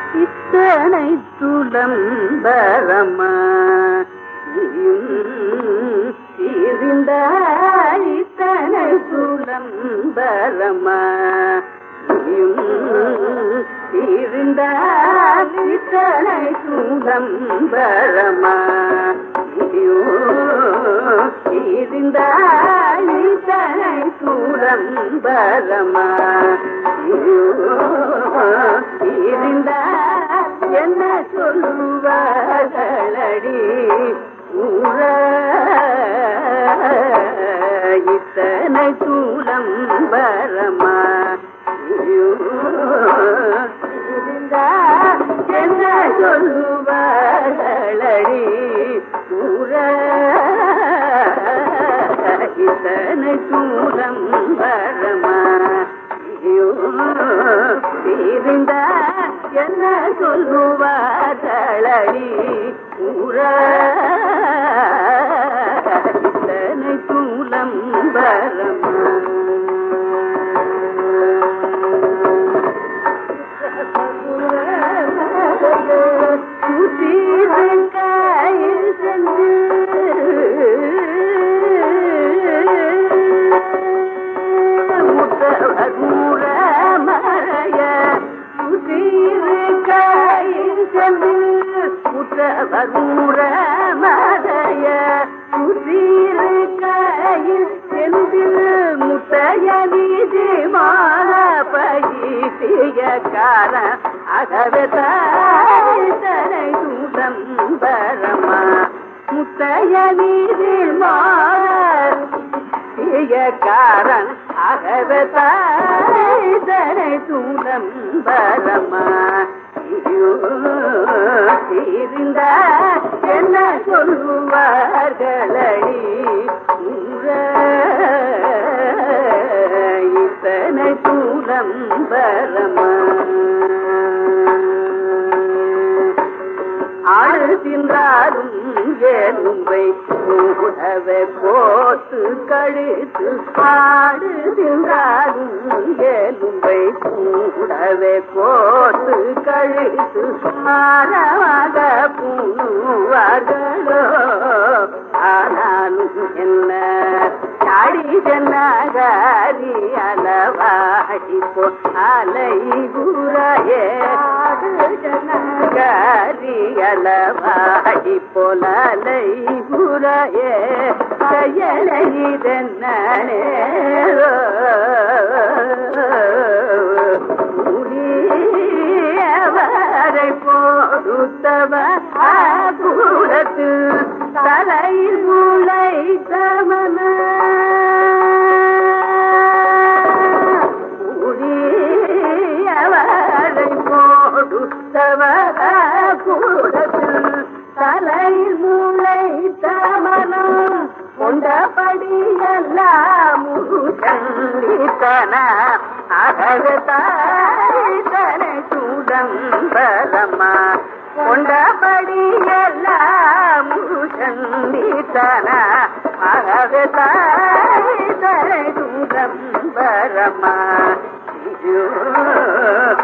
இத்தனை துலம்பரமா இருந்த இத்தனை துலம்பரமா இருந்த இத்தனை துலம்பரமா இருந்த இத்தனை துலம்பரமா இருந்த என்ன சொல்லுவார்களடி ஊர இத்தனை தூலம் வரமா இருந்த என்ன சொல்லுவார்களடி ஊர இத்தனை தூலம் வரமா இருந்த என்ன சொல்லுவார்களடி ஊர இத்தனை தூலம் வரமா கையில் சென்று முத்தூர மறைய சுதீர் கையில் சென்று முத்தூர மறைய சுதீர் கையில் சென்று முத்தைய வீதி மாற பயிற்றிய கார அகவே தனை தூதம் பரமா முத்தைய வீதி மாற காரன் அகவே தனை தூதம் பரமா இருந்த என்ன சொல்லுவார்களடி இத்தனை தூரம் வரமா ஆடு தின்றாலும் ஏனும்பை கூடவே போத்து கழித்து ஆடு தின்றாலும் ஏனும்பை கூடவே போத்து கழித்து மாறவாக பூணுவார்களோ ஆனாலும் என்ன சாடி ஜன்னகாரி அலவாடி போ அலை குரையே ஜன்னகாரி அலவாடி போலலை குரையே கையலை இதன்னே முடியவரை போடுத்தவ கூடத்து தலையில் முளை தமன முடியவரை போடுத்தவ கூடத்து தலையில் முளை தமனம் கொண்டபடியெல்லாம் முருகன்லித்தன அகழ்தாய்தனை சுடம்பரமா கொண்டபடியெல்லாம் முருகன்லித்தன அகழ்தாய்தனை சுடம்பரமா